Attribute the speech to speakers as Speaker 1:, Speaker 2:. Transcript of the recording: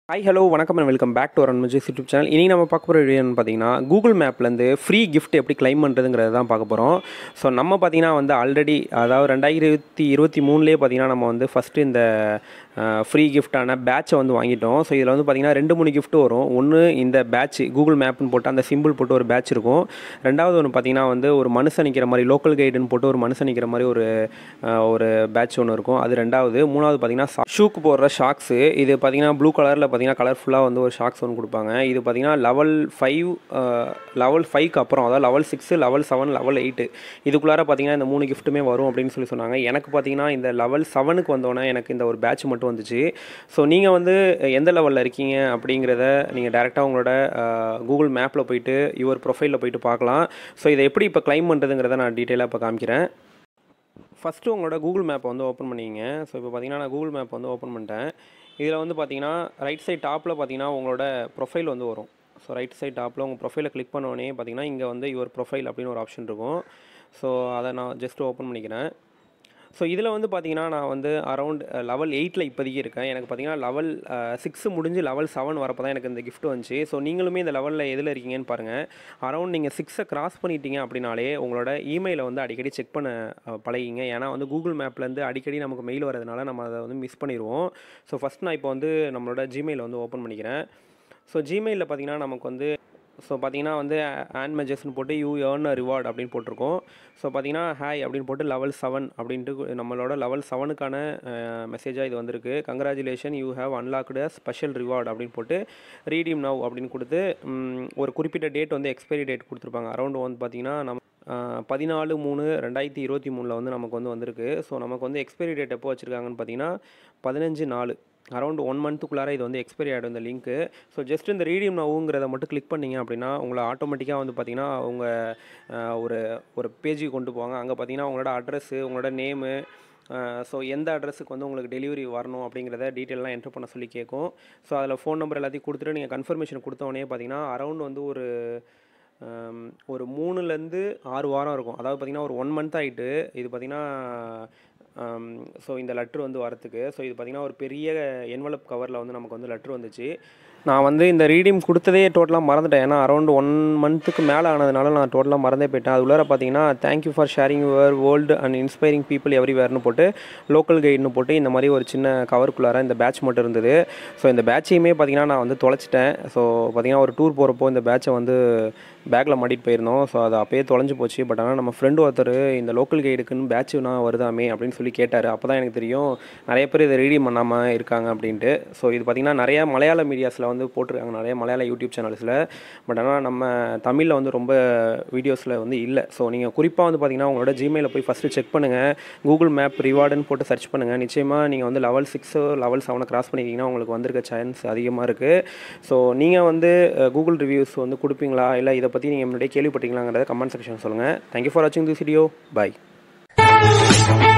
Speaker 1: hi hello வணக்கம் and welcome back to our அன்மஜிஸ் YouTube channel இனி நம்ம பார்க்க போகிற வீடியோன்னு பார்த்தீங்கன்னா கூகுள் மேப்லேருந்து ஃப்ரீ கிஃப்ட் எப்படி கிளைம் பண்ணுறதுங்கிறத தான் பார்க்க போகிறோம் ஸோ நம்ம பார்த்தீங்கன்னா வந்து ஆல்ரெடி அதாவது ரெண்டாயிரத்தி இருபத்தி மூணுலேயே பார்த்தீங்கன்னா நம்ம வந்து ஃபஸ்ட்டு இந்த ஃப்ரீ கிஃப்டான பேட்சை வந்து வாங்கிட்டோம் ஸோ இதில் வந்து பார்த்தீங்கன்னா ரெண்டு மூணு gift வரும் ஒன்று இந்த பேட்ச் கூகுள் மேப்னு போட்டு அந்த சிம்பிள் போட்டு ஒரு பேட்ச் இருக்கும் ரெண்டாவது ஒன்று பார்த்தீங்கன்னா வந்து ஒரு மனுஷன் நிற்கிற மாதிரி லோக்கல் கைடுன்னு போட்டு ஒரு மனுஷன் நிற்கிற மாதிரி ஒரு அஹ், ஒரு பேட்ச் ஒன்று இருக்கும் அது ரெண்டாவது மூணாவது பார்த்தீங்கன்னா ஷூக்கு போடுற ஷாக்ஸு இது பார்த்தீங்கன்னா ப்ளூ கலரில் பார்த்தீங்கன்னா கலர்ஃபுல்லாக வந்து ஒரு ஷாக்ஸ் ஒன்று கொடுப்பாங்க இது பார்த்தீங்கன்னா லெவல் ஃபைவ் லெவல் ஃபைவ்க்கு அப்புறம் அதாவது level six level seven level eight இதுக்குள்ளார பார்த்தீங்கன்னா இந்த மூணு கிஃப்ட்டுமே வரும் அப்படின்னு சொல்லி சொன்னாங்க எனக்கு பார்த்தீங்கன்னா இந்த லெவல் செவனுக்கு வந்தோடனே எனக்கு இந்த ஒரு பேட்ச் மட்டும் வந்துச்சு ஸோ நீங்கள் வந்து எந்த லெவலில் இருக்கீங்க அப்படிங்கிறத நீங்கள் டேரெக்டாக உங்களோட கூகுள் மேப்பில் போயிட்டு யுவர் ப்ரொஃபைலில் போயிட்டு பார்க்கலாம் ஸோ இதை எப்படி இப்போ க்ளைம் பண்ணுறதுங்கிறத நான் டீட்டெயிலாக இப்போ காமிக்கிறேன் ஃபஸ்ட்டு உங்களோட கூகுள் மேப்பை வந்து ஓப்பன் பண்ணிங்க ஸோ இப்போ பார்த்தீங்கன்னா நான் கூகுள் மேப் வந்து ஓப்பன் பண்ணிட்டேன் இதில் வந்து பார்த்தீங்கன்னா ரைட் சைட் டாப்பில் பார்த்தீங்கன்னா உங்களோட ப்ரொஃபைல் வந்து வரும் ஸோ ரைட் சைட் டாப்பில் உங்கள் ப்ரொஃபைலை கிளிக் பண்ண உடனே பார்த்தீங்கன்னா இங்கே வந்து யுவர் ப்ரொஃபைல் அப்படின்னு ஒரு ஆப்ஷன் இருக்கும் ஸோ அதை நான் ஜஸ்ட் ஓப்பன் பண்ணிக்கிறேன் ஸோ இதில் வந்து பார்த்தீங்கன்னா நான் வந்து அரௌண்ட் லெவல் எயிட்டில் இப்போதைக்கு இருக்கேன் எனக்கு பார்த்தீங்கன்னா லெவல் சிக்ஸ் முடிஞ்சு லெவல் செவன் வரப்போ தான் எனக்கு இந்த gift வந்துச்சு ஸோ நீங்களுமே இந்த லெவலில் எதில் இருக்கீங்கன்னு பாருங்கள் அரௌண்ட் நீங்கள் சிக்ஸை கிராஸ் பண்ணிட்டீங்க அப்படின்னாலே உங்களோட இமெயிலை வந்து அடிக்கடி செக் பண்ண அஹ், பழகிங்க ஏன்னா வந்து கூகுள் மேப்லேருந்து அடிக்கடி நமக்கு மெயில் வரதுனால நம்ம அதை வந்து மிஸ் பண்ணிடுவோம் ஸோ ஃபஸ்ட் நான் இப்போ வந்து நம்மளோட ஜிமெயில் வந்து ஓப்பன் பண்ணிக்கிறேன் ஸோ ஜிமெயிலில் பார்த்தீங்கன்னா நமக்கு வந்து ஸோ பார்த்தீங்கன்னா வந்து ஆன் மெஜஸ்னு போட்டு யூ ஏர்ன் அ ரிவார்ட் அப்படின்னு போட்டிருக்கோம் ஸோ பார்த்தீங்கன்னா ஹாய் அப்படின்னு போட்டு லெவல் செவன் அப்படின்ட்டு நம்மளோட லெவல் செவனுக்கான மெசேஜாக இது வந்திருக்கு congratulation you have unlocked a special reward அப்படின்னு போட்டு ரீடீம் நவ் அப்படின்னு கொடுத்து ம், ஒரு குறிப்பிட்ட டேட் வந்து எக்ஸ்பைரி டேட் கொடுத்துருப்பாங்க அரௌண்ட் வந்து பார்த்தீங்கன்னா நம்ம ஆஹ், பதினாலு மூணு ரெண்டாயிரத்தி இருபத்தி மூணில் வந்து நமக்கு வந்து வந்திருக்கு ஸோ நமக்கு வந்து எக்ஸ்பைரி டேட் எப்போ வச்சுருக்காங்கன்னு பார்த்தீங்கன்னா பதினஞ்சு நாலு அரௌண்ட் ஒன் மந்த்துக்குள்ளார இது வந்து எக்ஸ்பைரி ஆகிடும் இந்த லிங்க்கு ஸோ ஜஸ்ட் இந்த ரீடியம் நவுங்கிறத மட்டும் கிளிக் பண்ணீங்க அப்படின்னா உங்களை ஆட்டோமேட்டிக்காக வந்து பார்த்தீங்கன்னா அவங்க ஆஹ், ஒரு ஒரு பேஜுக்கு கொண்டு போவாங்க அங்கே பார்த்தீங்கன்னா உங்களோட அட்ரஸ்ஸு உங்களோட நேமு ஸோ எந்த அட்ரஸுக்கு வந்து உங்களுக்கு டெலிவரி வரணும் அப்படிங்கிறத டீட்டெயிலாம் என்டர் பண்ண சொல்லி கேட்கும் ஸோ அதில் ஃபோன் நம்பர் எல்லாத்தையும் கொடுத்துட்டு நீங்கள் கன்ஃபர்மேஷன் கொடுத்த உடனே பார்த்தீங்கன்னா அரௌண்ட் வந்து ஒரு ஆம், ஒரு மூணுலேருந்து ஆறு வாரம் இருக்கும் அதாவது பார்த்திங்கன்னா ஒரு ஒன் மந்த் ஆகிட்டு இது பார்த்திங்கன்னா ஸோ இந்த லெட்ரு வந்து வரத்துக்கு ஸோ இது பார்த்திங்கன்னா ஒரு பெரிய என்வலப் கவரில் வந்து நமக்கு வந்து லெட்ரு வந்துச்சு நான் வந்து இந்த ரீடிங் கொடுத்ததே டோட்டலாக மறந்துட்டேன் ஏன்னா அரௌண்ட் ஒன் மந்த்துக்கு மேலே ஆனதுனால நான் டோட்டலாக மறந்தே போயிட்டேன் அது உள்ளார பார்த்தீங்கன்னா thank you for sharing your world and inspiring people எவ்ரிவேர்னு போட்டு லோக்கல் கைடுன்னு போட்டு இந்த மாதிரி ஒரு சின்ன கவருக்குள்ளார இந்த பேட்ச் மட்டும் இருந்தது ஸோ இந்த பேட்சையுமே பார்த்தீங்கன்னா நான் வந்து தொலைச்சிட்டேன் ஸோ பார்த்தீங்கன்னா ஒரு டூர் போகிறப்போ இந்த பேட்சை வந்து பேக்கில் மாட்டிட்டு போயிருந்தோம் ஸோ அது அப்பயே தொலைஞ்சு போச்சு பட் ஆனால் நம்ம ஃப்ரெண்டு ஒருத்தர் இந்த லோக்கல் கைடுக்குன்னு பேட்சுனா வருதாமே அப்படின்னு சொல்லி கேட்டார் அப்போ தான் எனக்கு தெரியும் நிறைய பேர் இதை ரீடி பண்ணாமல் இருக்காங்க அப்படின்ட்டு ஸோ இது பார்த்திங்கன்னா நிறைய மலையாள மீடியாஸில் வந்து போட்டிருக்காங்க நிறைய மலையாள யூடியூப் சேனல்ஸில் பட் ஆனால் நம்ம தமிழில் வந்து ரொம்ப வீடியோஸில் வந்து இல்லை ஸோ நீங்கள் குறிப்பாக வந்து பார்த்தீங்கன்னா உங்களோட ஜிமெயிலில் போய் ஃபஸ்ட்டு செக் பண்ணுங்கள் கூகுள் மேப் ரிவார்டுன்னு போட்டு சர்ச் பண்ணுங்கள் நிச்சயமாக நீங்கள் வந்து லெவல் சிக்ஸோ லெவல் செவனை கிராஸ் பண்ணிக்கிங்கன்னா உங்களுக்கு வந்திருக்க சான்ஸ் அதிகமாக இருக்குது ஸோ நீங்கள் வந்து கூகுள் ரிவ்யூஸ் வந்து கொடுப்பீங்களா இல்லை இதை பற்றி நீங்கள் முன்னாடியே கேள்விப்பட்டீங்களாங்கிறத கமெண்ட் செக்ஷன் சொல்லுங்கள் தேங்க்யூ ஃபார் வாட்சிங் திஸ் வீடியோ பை